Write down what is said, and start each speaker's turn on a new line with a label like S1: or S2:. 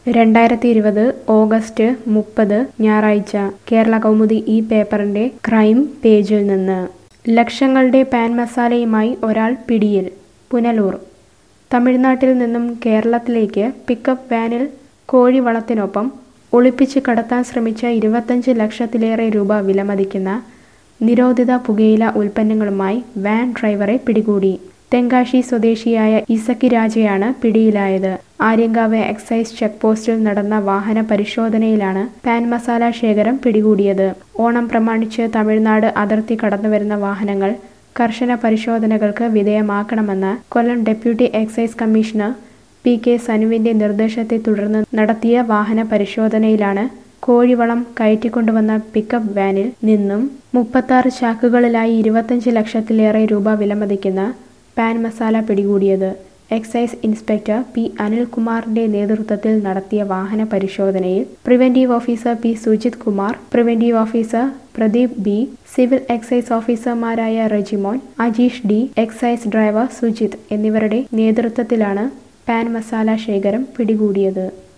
S1: രണ്ടായിരത്തി ഇരുപത് ഓഗസ്റ്റ് മുപ്പത് ഞായറാഴ്ച കേരള കൗമുദി ഈ പേപ്പറിന്റെ ക്രൈം പേജിൽ നിന്ന് ലക്ഷങ്ങളുടെ പാൻ മസാലയുമായി ഒരാൾ പിടിയിൽ പുനലൂർ തമിഴ്നാട്ടിൽ നിന്നും കേരളത്തിലേക്ക് പിക്കപ്പ് വാനിൽ കോഴി വളത്തിനൊപ്പം ഒളിപ്പിച്ച് കടത്താൻ ശ്രമിച്ച ഇരുപത്തഞ്ച് ലക്ഷത്തിലേറെ രൂപ വിലമതിക്കുന്ന നിരോധിത പുകയില ഉൽപ്പന്നങ്ങളുമായി വാൻ ഡ്രൈവറെ പിടികൂടി തെങ്കാശി സ്വദേശിയായ ഇസക്കി രാജയാണ് പിടിയിലായത് ആര്യങ്കാവ് എക്സൈസ് ചെക്ക് പോസ്റ്റിൽ നടന്ന വാഹന പരിശോധനയിലാണ് പാൻ മസാല ശേഖരം പിടികൂടിയത് ഓണം പ്രമാണിച്ച് തമിഴ്നാട് അതിർത്തി കടന്നുവരുന്ന വാഹനങ്ങൾ കർശന പരിശോധനകൾക്ക് വിധേയമാക്കണമെന്ന് Kollam deputy excise commissioner P K സനുവിന്റെ നിർദ്ദേശത്തെ തുടർന്ന് നടത്തിയ വാഹന പരിശോധനയിലാണ് കോഴിവളം കയറ്റിക്കൊണ്ടുവന്ന പിക്കപ്പ് വാനിൽ നിന്നും മുപ്പത്താറ് ചാക്കുകളിലായി ഇരുപത്തഞ്ച് ലക്ഷത്തിലേറെ രൂപ വിലമതിക്കുന്ന പാൻ മസാല പിടികൂടിയത് എക്സൈസ് ഇൻസ്പെക്ടർ പി അനിൽകുമാറിന്റെ നേതൃത്വത്തിൽ നടത്തിയ വാഹന പരിശോധനയിൽ preventive officer P Sujith Kumar preventive officer Pradeep B civil excise ഓഫീസർമാരായ Rejimon Ajeesh D excise driver Sujith എന്നിവരുടെ നേതൃത്വത്തിലാണ് പാൻ മസാല ശേഖരം പിടികൂടിയത്